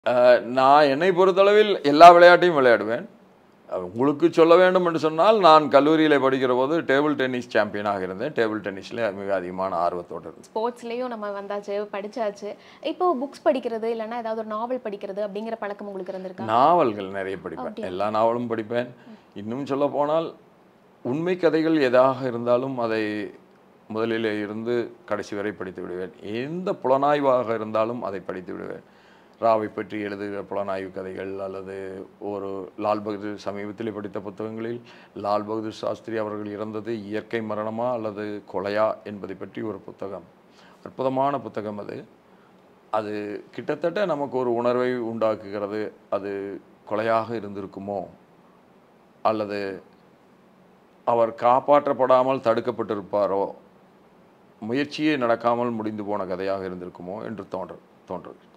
அஹ், நான் என்னை பொறுத்தளவில் எல்லா விளையாட்டையும் விளையாடுவேன் அஹ், உங்களுக்கு சொல்ல வேண்டும் என்று சொன்னால் நான் கல்லூரியில் படிக்கிற போது டேபிள் டென்னிஸ் சாம்பியனாக இருந்தேன் டேபிள் டென்னிஸில் மிக அதிகமான ஆர்வத்தோடு இருந்தேன் ஸ்போர்ட்ஸ்லேயும் நம்ம வந்தாச்சு படிச்சாச்சு இப்போ புக்ஸ் படிக்கிறது இல்லைன்னா ஏதாவது ஒரு நாவல் படிக்கிறது அப்படிங்கிற பழக்கம் உங்களுக்கு இருந்திருக்கா நாவல்கள் நிறைய படிப்பேன் எல்லா நாவலும் படிப்பேன் இன்னும் சொல்ல போனால் உண்மை கதைகள் எதாக இருந்தாலும் அதை முதலில் இருந்து கடைசி வரை படித்து விடுவேன் எந்த புலனாய்வாக இருந்தாலும் அதை படித்து விடுவேன் ராவை பற்றி எழுதுகிற புலனாய்வு கதைகள் அல்லது ஒரு லால் பகதூர் சமீபத்தில் படித்த புத்தகங்களில் லால் பகதூர் சாஸ்திரி அவர்கள் இறந்தது இயற்கை மரணமா அல்லது கொலையா என்பதை பற்றி ஒரு புத்தகம் அற்புதமான புத்தகம் அது அது கிட்டத்தட்ட நமக்கு ஒரு உணர்வை உண்டாக்குகிறது அது கொலையாக இருந்திருக்குமோ அல்லது அவர் காப்பாற்றப்படாமல் தடுக்கப்பட்டிருப்பாரோ முயற்சியே நடக்காமல் முடிந்து போன கதையாக இருந்திருக்குமோ என்று தோன்ற தோன்றுது